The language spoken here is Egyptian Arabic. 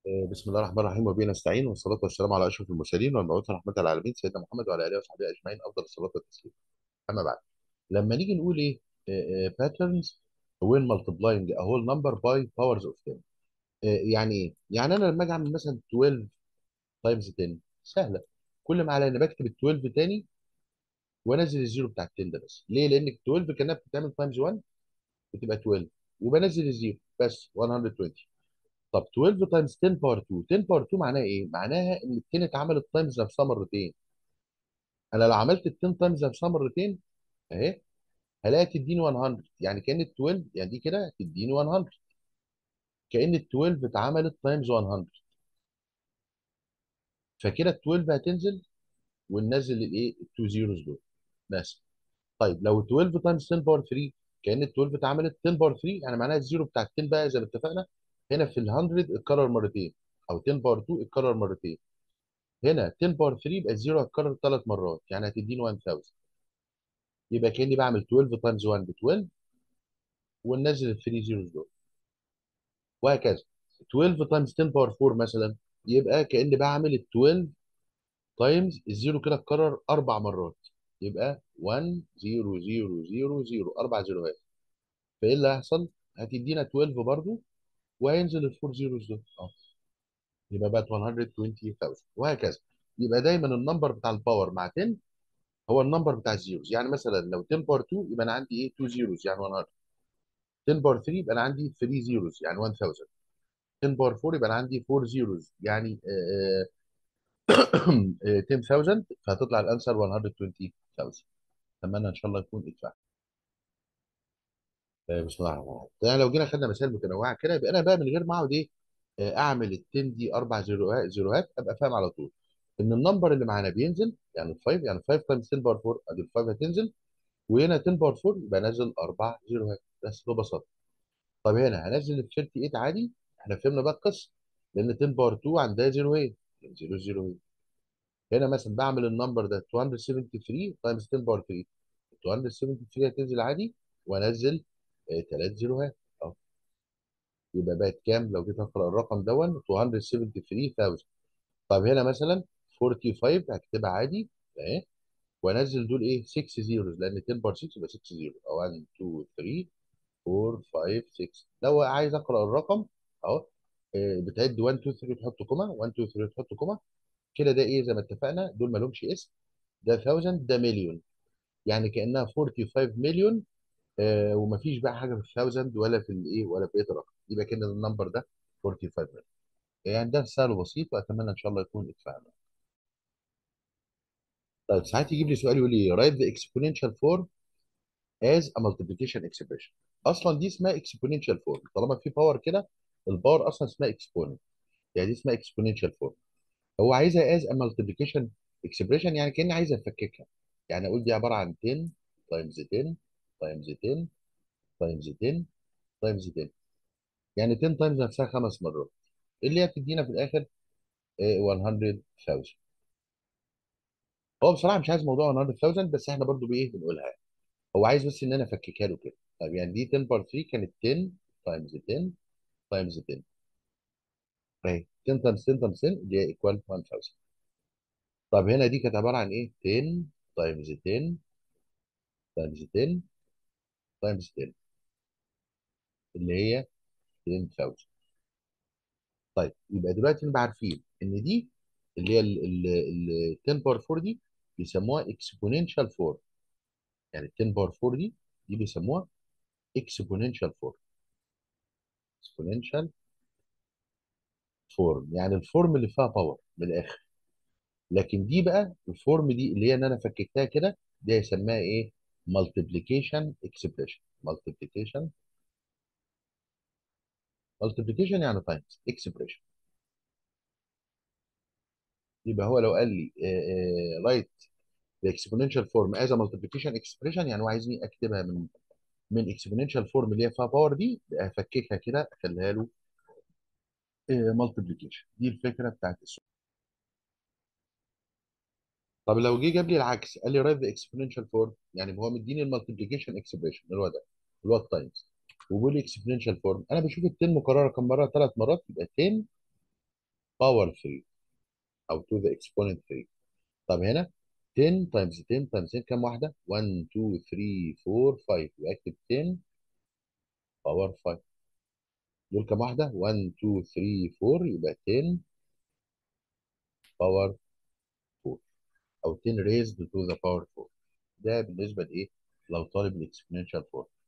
آه، بسم الله الرحمن الرحيم وبه نستعين والصلاة والسلام على أشرف المرسلين والمبعوث رحمة العالمين سيدنا محمد وعلى آله وصحبه أجمعين أفضل الصلاة والتسليم أما بعد لما نيجي نقول إيه باترنز when multiplying a whole number by powers of 10 آه، يعني إيه؟ يعني أنا لما أجي أعمل مثلا 12 times 10 سهلة كل ما على إني بكتب ال 12 تاني وأنزل الزيرو بتاع ال 10 ده بس ليه؟ لأن ال 12 كانها بتتعمل تايمز 1 بتبقى 12 وبنزل الزيرو بس 120 طب 12 تايمز 10 باور 2 10 باور 2 معناها ايه؟ معناها ان ال 10 اتعملت تايمز نفسها مرتين انا لو عملت ال 10 تايمز نفسها مرتين اهي هلاقي تديني 100 يعني كان ال 12 يعني دي كده تديني 100 كأن ال 12 اتعملت تايمز 100 فكده ال 12 هتنزل وننزل الايه؟ التو زيروز دول بس طيب لو 12 تايمز 10 باور 3 كأن ال 12 اتعملت 10 باور 3 يعني معناها الزيرو بتاع ال 10 بقى زي ما اتفقنا هنا في ال 100 اتكرر مرتين او 10 باور 2 اتكرر مرتين هنا 10 باور 3 يبقى الزيرو هتكرر ثلاث مرات يعني هتديني 1000 يبقى كاني بعمل 12 تايمز 1 ب 12 وننزل ال 3 زيروز دول وهكذا 12 تايمز 10 باور 4 مثلا يبقى كاني بعمل ال 12 تايمز الزيرو كده اتكرر اربع مرات يبقى 1 0 0 0 0 اربع زيروهات فايه اللي هيحصل؟ هتدينا 12 برضو وهينزل ال 4 زيروز دول اه يبقى بقت 120000 وهكذا يبقى دايما النمبر بتاع الباور مع 10 هو النمبر بتاع الزيروز يعني مثلا لو 10 باور 2 يبقى انا عندي ايه 2 زيروز يعني 100 10 باور 3 يبقى انا عندي 3 زيروز يعني 1000 10 باور 4 يبقى انا عندي 4 زيروز يعني آه، آه، 10000 فهتطلع الانسر 120000 اتمنى ان شاء الله يكون ادفع آه، بسم الله الرحمن الرحيم يعني لو جينا خدنا مسائل متنوعه كده يبقى انا بقى من غير ما اقعد ايه آه، اعمل ال 10 دي اربع زيروهات زيروهات ابقى فاهم على طول ان النمبر اللي معانا بينزل يعني 5 يعني 5 تايمز 10 باور 4 ادي ال 5 هتنزل وهنا 10 باور 4 يبقى نازل اربع زيروهات بس ببساطه طب هنا هنزل ال 38 عادي احنا فهمنا بقى القصه لان 10 باور 2 عندها زيروهين 0 زيروهين هنا مثلا بعمل النمبر ده 273 تايمز 10 باور 3 273 هتنزل عادي وانزل ثلاث زيروهات اهو يبقى بقت كام لو جيت اقرا الرقم دون 273000 طب هنا مثلا 45 هكتبها عادي اهي وانزل دول ايه 6 زيروز لان 10 بار 6 يبقى 6 زيرو 1 2 3 4 5 6 لو عايز اقرا الرقم اهو آه، بتعد 1 2 3 تحط كوما 1 2 3 تحط كوما كده ده ايه زي ما اتفقنا دول ما لهمش اسم ده 1000 ده مليون يعني كانها 45 مليون آه ومفيش بقى حاجه في 1000 ولا في الايه ولا في بقيه الرقم يبقى كده النمبر ده 45 مليون يعني ده سهل وبسيط واتمنى ان شاء الله يكون اتفهم طيب ساعات يجيب لي سؤال يقول لي write the exponential form as a multiplication expression اصلا دي اسمها exponential form طالما في باور كده الباور اصلا اسمها exponent يعني دي اسمها exponential form هو عايزها as a multiplication expression يعني كاني عايز افككها يعني اقول دي عباره عن 10 times 10 times 10 times 10 times 10 يعني 10 times نفسها خمس مرات اللي هي بتدينا في الاخر آه، 100000 هو بصراحه مش عايز موضوع 100000 بس احنا برضو بايه بنقولها هو عايز بس ان انا افككها له كده طيب يعني دي 10 بار 3 كانت 10 تايمز 10 تايمز 10 اهي 10 تايمز 10 تايمز 10 اللي هي ايكوال 1000 طب هنا دي كانت عباره عن ايه 10 تايمز 10 تايمز 10 تايمز 10 اللي هي 10000 طيب يبقى دلوقتي نبقى عارفين ان دي اللي هي ال 10 باور 4 دي بيسموها اكسبوننشال 4 يعني 10 باور 4 دي دي بيسموها اكسبوننشال 4 اكسبوننشال فورم يعني الفورم اللي فيها باور من الاخر لكن دي بقى الفورم دي اللي هي ان انا فككتها كده دي هيسميها ايه مالتيبليكيشن اكسبريشن مالتيبليكيشن مالتيبليكيشن يعني تايمز اكسبريشن يبقى هو لو قال لي رايت الاكسبوننشال فورم از مالتيبليكيشن اكسبريشن يعني هو عايزني اكتبها من من اكسبوننشال فورم اللي هي فيها باور دي افككها كده اخليها له مالتيبليكيشن دي الفكره بتاعت السؤال طب لو جه جاب لي العكس قال لي رايت ذا اكسبوننشال فورم يعني هو مديني المالتيبليكيشن اكسبريشن اللي هو ده اللي هو التايمز وبيقول لي اكسبوننشال فورم انا بشوف ال 10 مكرره كم مره ثلاث مرات يبقى 10 باور 3 او to the exponent 3 طب هنا 10 times 10 times 10 كام واحده 1 2 3 4 5 يبقى اكتب 10 باور 5 دول كام واحده 1 2 3 4 يبقى 10 باور 4 او 10 raised to the power 4 ده بالنسبه لايه لو طالب الاكسبوننشال فورم